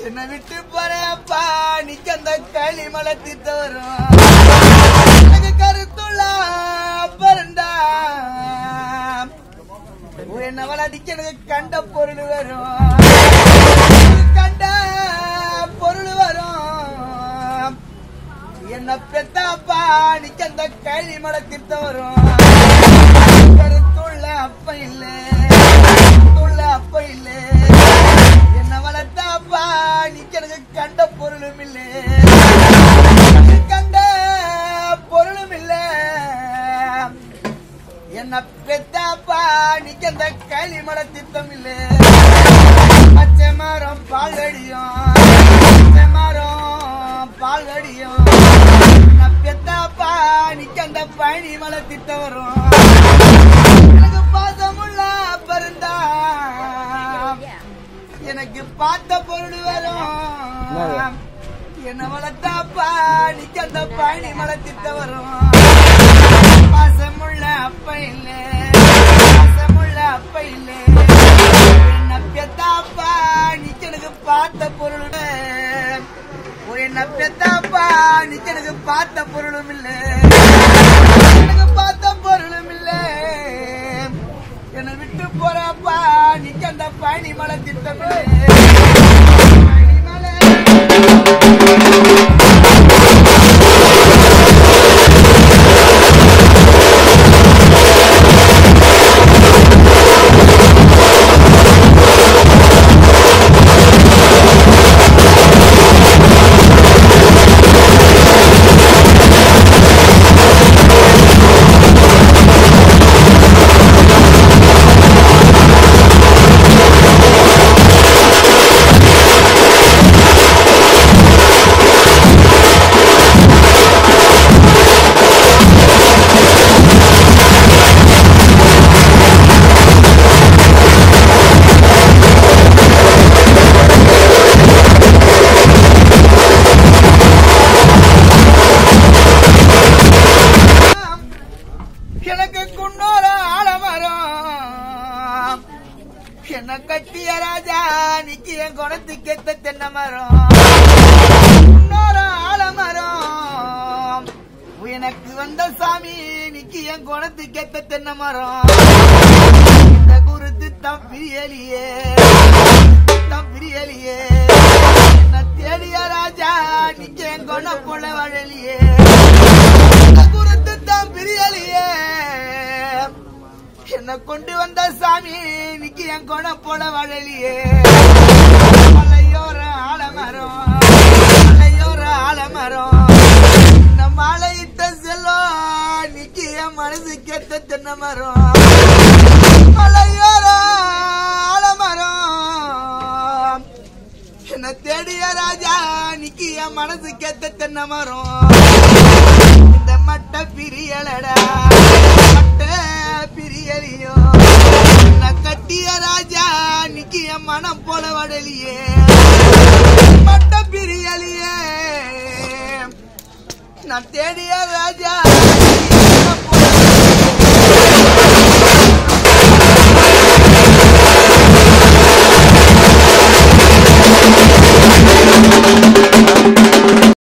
என்ன விட்டு போறப்பா நிக்க அந்த களி மலத்தி தோறும் எனக்கு கருத்துள்ள பரண்டா என்ன வளர்த்திக்க எனக்கு கண்ட பொருள் வரும் கண்ட பொருள் வரும் என்ன பெத்தாப்பா நிக்க அந்த களி மலத்தி தோறும் கருத்துள்ள அப்ப இல்ல கருத்துள்ள அப்ப இல்ல என்ன வளர்த்தாப்பா நிக்க எனக்கு கண்ட பொருளும் இல்ல கண்ட பொருளும் இல்ல என்ன பெத்தாப்பா நிக்க அந்த களிமட திட்டம் இல்ல பச்சை மரம் பால் அடியும் பச்சை மரம் பால் அடியும் என்ன பெத்தாப்பா நிக்க அந்த பழனி மலை திட்டம் வரும் எனக்கு பாசமுள்ள பருந்தா எனக்கு பார்த்த பொருள் வரும் என்ன வளர்த்தாப்பா நிக்க அந்த பழனி மலை திட்டம் வரும் பாசமுள்ள அப்ப இல்ல பாசமுள்ள அப்ப இல்ல என்ன பெத்தாப்பா நிக்க எனக்கு பார்த்த பொருள் ஒரு என்ன பெத்தாப்பா நிக்க எனக்கு பார்த்த பொருளும் இல்ல எனக்கு பார்த்த பொருளும் இல்ல என்னை விட்டு போறப்பா நிக்க அந்த பழனி மலை திட்டம் பழனி மலை எனக்கு குன்னோர ஆலமரம் என்ன கட்டிய ராஜா நிக்கிய குணத்துக்கு எத்த தென்னை மரம் குன்னோர ஆலமரம் எனக்கு வந்த சாமி நிக்கிய குணத்துக்கு எத்த தென்னை மரம் இந்த குருத்து தம்பியலியே தம்பியலியே என்ன தேடிய ராஜா நிக்கிய குண போல வழலியே குருத்து தான் பிரியலியே என்ன கொண்டு வந்த சாமி நிக்கு என் கொண போல வழலியே மலையோர ஆலமரம் மலையோர ஆலமரம் இந்த மலையிட்ட செல்லும் நிக்கு என் மனசு கெட்ட தென்னை மரம் மலையோர ஆலமரம் என்ன தேடிய ராஜா நிக்கு என் மனசு கெட்ட தென்னை மரம் இந்த மட்ட பிரியலடா மட்ட பிரியலியோ நான் கட்டிய ராஜா நிக்கு என் மனம் போல வடலியே மட்ட பிரியலியே நான் தேடிய ராஜா மனம் போல ஆ